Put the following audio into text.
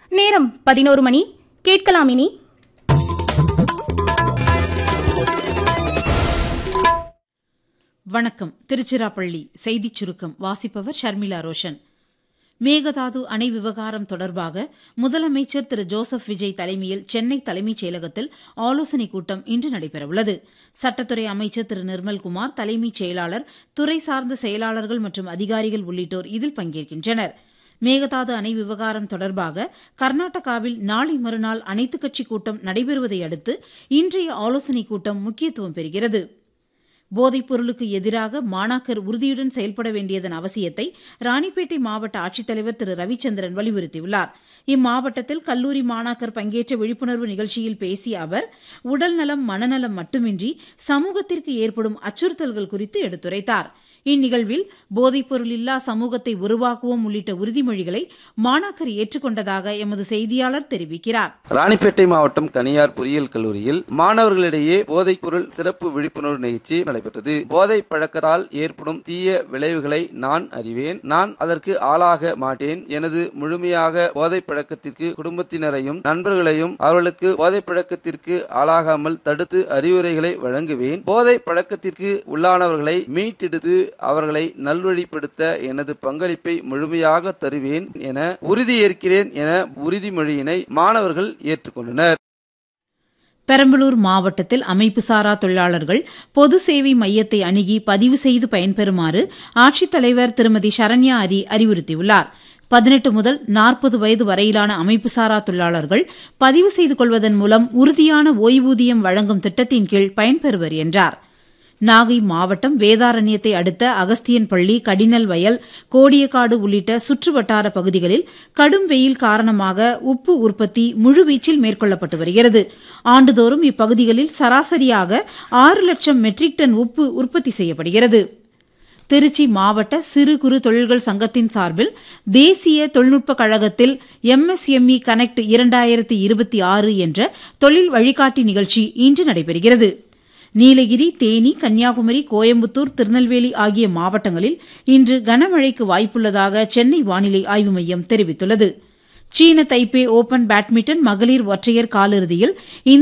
நேரம் பதினோரு மணி கேட்கலாம் இனி வணக்கம் திருச்சிராப்பள்ளி செய்திச் சுருக்கம் வாசிப்பவர் ஷர்மிளா ரோஷன் மேகதாது அணை விவகாரம் தொடர்பாக முதலமைச்சர் திரு ஜோசப் விஜய் தலைமையில் சென்னை தலைமைச் செயலகத்தில் ஆலோசனைக் கூட்டம் இன்று நடைபெறவுள்ளது சட்டத்துறை அமைச்சர் திரு நிர்மல்குமார் தலைமைச் செயலாளர் துறை சார்ந்த செயலாளர்கள் மற்றும் அதிகாரிகள் உள்ளிட்டோர் இதில் பங்கேற்கின்றனர் மேகதாது அணை விவகாரம் தொடர்பாக கர்நாடகாவில் நாளை மறுநாள் அனைத்துக் கட்சிக் கூட்டம் நடைபெறுவதை அடுத்து இன்றைய ஆலோசனைக் கூட்டம் முக்கியத்துவம் பெறுகிறது போதைப் பொருளுக்கு எதிராக மாணாக்கர் உறுதியுடன் செயல்பட வேண்டியதன் அவசியத்தை ராணிப்பேட்டை மாவட்ட ஆட்சித்தலைவர் திரு ரவிச்சந்திரன் வலியுறுத்தியுள்ளார் இம்மாவட்டத்தில் கல்லூரி மாணாக்கர் பங்கேற்ற விழிப்புணர்வு நிகழ்ச்சியில் பேசிய அவர் உடல்நலம் மனநலம் மட்டுமின்றி சமூகத்திற்கு ஏற்படும் அச்சுறுத்தல்கள் குறித்து எடுத்துரைத்தார் இந்நிகழ்வில் போதைப்பொருள் இல்லா சமூகத்தை உருவாக்குவோம் உள்ளிட்ட உறுதிமொழிகளை மாணாக்கர் ஏற்றுக்கொண்டதாக எமது செய்தியாளர் தெரிவிக்கிறார் ராணிப்பேட்டை மாவட்டம் தனியார் பொறியியல் கல்லூரியில் மாணவர்களிடையே போதைப் பொருள் சிறப்பு விழிப்புணர்வு நிகழ்ச்சி நடைபெற்றது போதை பழக்கத்தால் ஏற்படும் தீய விளைவுகளை நான் அறிவேன் நான் அதற்கு ஆளாக மாட்டேன் எனது முழுமையாக போதை பழக்கத்திற்கு குடும்பத்தினரையும் நண்பர்களையும் அவர்களுக்கு போதை பழக்கத்திற்கு ஆளாகாமல் தடுத்து அறிவுரைகளை வழங்குவேன் போதை பழக்கத்திற்கு உள்ளானவர்களை மீட்டெடுத்து அவர்களை நல்வழிப்படுத்த எனது பங்களிப்பை முழுமையாக தருவேன் என உறுதியேற்கிறேன் என உறுதிமொழியினை மாணவர்கள் ஏற்றுக்கொண்டனர் பெரம்பலூர் மாவட்டத்தில் அமைப்புசாரா தொழிலாளர்கள் பொது சேவை மையத்தை அணுகி பதிவு செய்து பயன்பெறுமாறு ஆட்சித்தலைவர் திருமதி சரண்யா அரி அறிவுறுத்தியுள்ளார் பதினெட்டு முதல் நாற்பது வயது வரையிலான அமைப்புசாரா தொழிலாளர்கள் பதிவு செய்து கொள்வதன் மூலம் உறுதியான ஓய்வூதியம் வழங்கும் திட்டத்தின் கீழ் பயன்பெறுவர் என்றார் நாகை மாவட்டம் வேதாரண்யத்தை அடுத்த அகஸ்தியன்பள்ளி கடினல் வயல் கோடியக்காடு உள்ளிட்ட சுற்றுவட்டார பகுதிகளில் கடும் வெயில் காரணமாக உப்பு உற்பத்தி முழுவீச்சில் மேற்கொள்ளப்பட்டு வருகிறது ஆண்டுதோறும் இப்பகுதிகளில் சராசரியாக ஆறு லட்சம் மெட்ரிக் டன் உப்பு உற்பத்தி செய்யப்படுகிறது திருச்சி மாவட்ட சிறு குறு தொழில்கள் சங்கத்தின் சார்பில் தேசிய தொழில்நுட்ப கழகத்தில் எம்எஸ்எம்இ கனெக்ட் இரண்டாயிரத்தி இருபத்தி ஆறு என்ற தொழில் வழிகாட்டி நிகழ்ச்சி இன்று நடைபெறுகிறது நீலகிரி தேனி கன்னியாகுமரி கோயம்புத்தூர் திருநெல்வேலி ஆகிய மாவட்டங்களில் இன்று கனமழைக்கு வாய்ப்புள்ளதாக சென்னை வானிலை ஆய்வு மையம் தெரிவித்துள்ளது சீன தைப்பே ஓபன் பேட்மிண்டன் மகளிர் ஒற்றையர் காலிறுதியில்